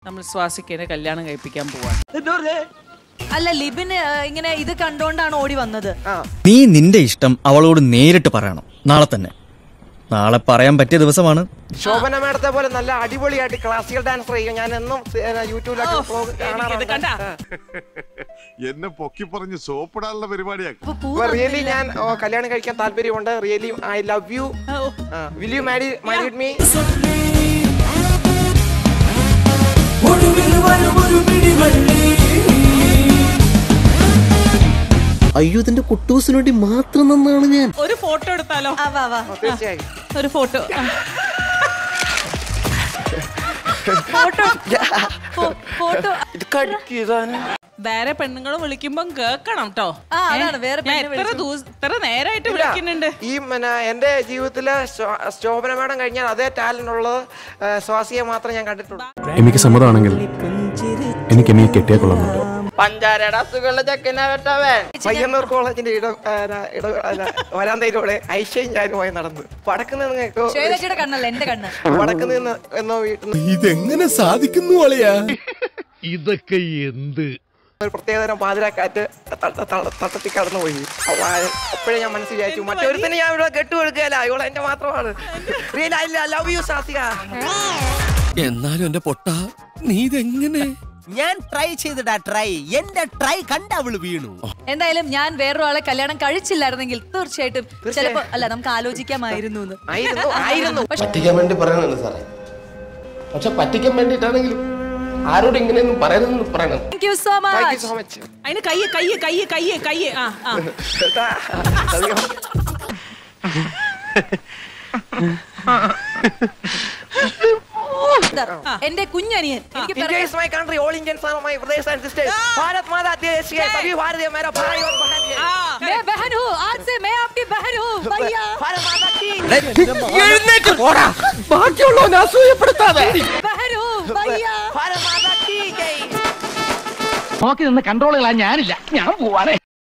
നമ്മൾ സ്വാസിക്കേനെ കല്യാണം കഴിപ്പിക്കാൻ പോവാണ് അല്ല ലിബിൻ ആ, ഇങ്ങനെ ഇത് കണ്ടോണ്ടാണ് ഓടി വന്നത് നീ നിന്റെ ഇഷ്ടം അവളോട് നേരിട്ട് പറയണം നാളെ തന്നെ നാളെ പറയാൻ പറ്റിയ ദിവസമാണ് ശോഭന മേഡത്തെ പോലെ നല്ല അടിപൊളിയായിട്ട് ക്ലാസിക്കൽ ഡാൻസർ ചെയ്യും ഞാൻ എന്നും യൂട്യൂബിലൊക്കെ vlog കാണാറുണ്ട് കണ്ട എന്നെ പൊക്കി പറഞ്ഞ് സോപ്പിടാനുള്ള പരിപാടിയാക്കി അപ്പൊ പൂ റിയലി ഞാൻ ഓ, കല്യാണം കഴിക്കാൻ താല്പര്യമുണ്ട് really I love you will you marry married me അയ്യോ ഇതിന്റെ കുട്ടൂസിന് വേണ്ടി മാത്രം നന്നാണ് ഞാൻ ഒരു ഫോട്ടോ എടുത്താലോ ആ, വാ, വാ. തീർച്ചയായും ഒരു ഫോട്ടോ ഫോട്ടോ ഫോ- ഫോട്ടോ ഇത് കടിക്കിതാണ് വേറെ പെണ്ണുങ്ങൾ വിളിക്കുമ്പം കേക്കണം കേട്ടോ ആ, അതാണ്, വേറെ ഞാൻ പെണ്ണ് എത്ര ദിവസം ഇത്ര നേരായിട്ട് വിളിക്കുന്നുണ്ട് ഈ പിന്നെ എന്റെ ജീവിതത്തില് ശോ- ശോഭന മേഡം കഴിഞ്ഞാൽ അതേ ടാലന്റ് ഉള്ളത് ആ, സ്വാസിയെ മാത്രം ഞാൻ കണ്ടിട്ടുള്ളൂ എനിക്ക് സമ്മതമാണെങ്കിൽ എനിക്ക് എന്നെ കെട്ടിയാൽ കൊള്ളുന്നുണ്ടോ പഞ്ചാരയുടെ അസുഖമുള്ള ചെക്കനാ വെട്ടവൻ പയ്യന്നൂർ കോളേജിന്റെ ഇട ആ, ഇട അല്ല, വരാന്തയിലൂടെ ഐശ്വര്യം ഞാനുമായി നടന്നു വടക്ക് നിന്ന് ശ്വേതജിയുടെ കണ്ണല്ല എന്റെ കണ്ണ് വടക്ക് നിന്ന് എന്നോ വീട്ടിൽ നിന്ന് ഇതെങ്ങനെ സാധിക്കുന്നു അളിയാ ഇതൊക്കെ എന്ത് ഒരു പ്രത്യേകതരം പാതിരാക്കാറ്റ് തട്ടത്തി കടന്നു പോയി അപ്പോഴേ ഞാൻ മനസ്സിൽ വിചാരിച്ചു മറ്റൊരുത്തിന് ഞാൻ ഇവിടെ കെട്ടുകൊടുക്കുകയല്ല ഇവളെ എന്റെ മാത്രമാണ് real I love you Sasika എന്നാലും എന്റെ പൊട്ട നീ ഇതെങ്ങനെ ഞാൻ ട്രൈ ചെയ്തിടാ ട്രൈ എന്റെ ട്രൈ കണ്ട അവള് വീണു എന്തായാലും ഞാൻ വേറൊരാളെ കല്യാണം കഴിച്ചില്ലായിരുന്നെങ്കിൽ തീർച്ചയായിട്ടും ചിലപ്പോ അല്ല നമുക്ക് ആലോചിക്കാമായിരുന്നു എന്ന് ആയിരുന്നു ആയിരുന്നു പറ്റിക്കാൻ വേണ്ടി പറയുന്നതാണ് സാറേ പക്ഷെ പറ്റിക്കാൻ വേണ്ടിയിട്ടാണെങ്കിലും ആരോട് ഇങ്ങനെയൊന്നും പറയരുതെന്ന് പറയണം thank you so thank you much so much അതിന് കയ്യ് കയ്യ് കയ്യ് കയ്യ് കയ്യ് ആ ആ എന്റെ കുഞ്ഞനിയൻ എനിക്ക് India പറയാൻ is my country. All Indians are my brothers and sisters. Bharat माता देश के सभी भारतीय मेरा भाई और बहन है. मैं बहन हूँ आज से मैं आपकी बहन हूँ भैया भारत माता की എഴുന്നേറ്റ് പോടാ ബാക്കിയുള്ളവനെ അസൂയപ്പെടുത്താതെ बहन हूँ भैया भारत माता की जय നോക്കി നിന്ന് കൺട്രോൾ കളാൻ ഞാനില്ല ഞാൻ പോവാണേ